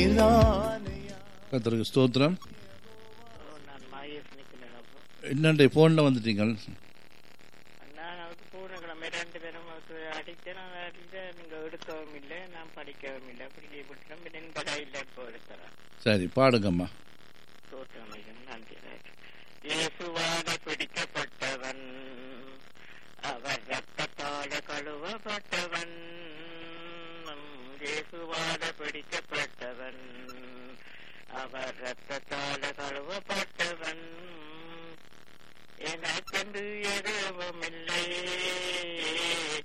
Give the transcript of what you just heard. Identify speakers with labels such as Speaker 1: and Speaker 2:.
Speaker 1: நீர்தானையா
Speaker 2: கத்தருக்கு ஸ்தோத்திரம்
Speaker 3: நான் மாயஸ் நிற்கிறேன் அப்போ
Speaker 2: என்னண்டே ஃபோனில் வந்துட்டீங்க
Speaker 3: நான் அவருக்கு போன கிழமை ரெண்டு பேரும் அவருக்கு அடித்தேன் நான் அடித்தேன் நீங்கள் எடுக்கவும் இல்லை நான் படிக்கவும் இல்லை அப்படி விட்டுறேன் பின்ன படா இல்லை இப்போ எடுக்கிறேன்
Speaker 2: சரி பாடுங்கம்மா
Speaker 3: தோற்றமையும் நன்றி இயேசுவாக பிடிக்கப்பட்டவன் அவர் ரத்தத்தால கழுவப்பட்டவன் இயேசுவாக பிடிக்கப்பட்டவன் அவர் ரத்தத்தால கழுவப்பட்டவன் எனக்கென்று எதுவும் இல்லை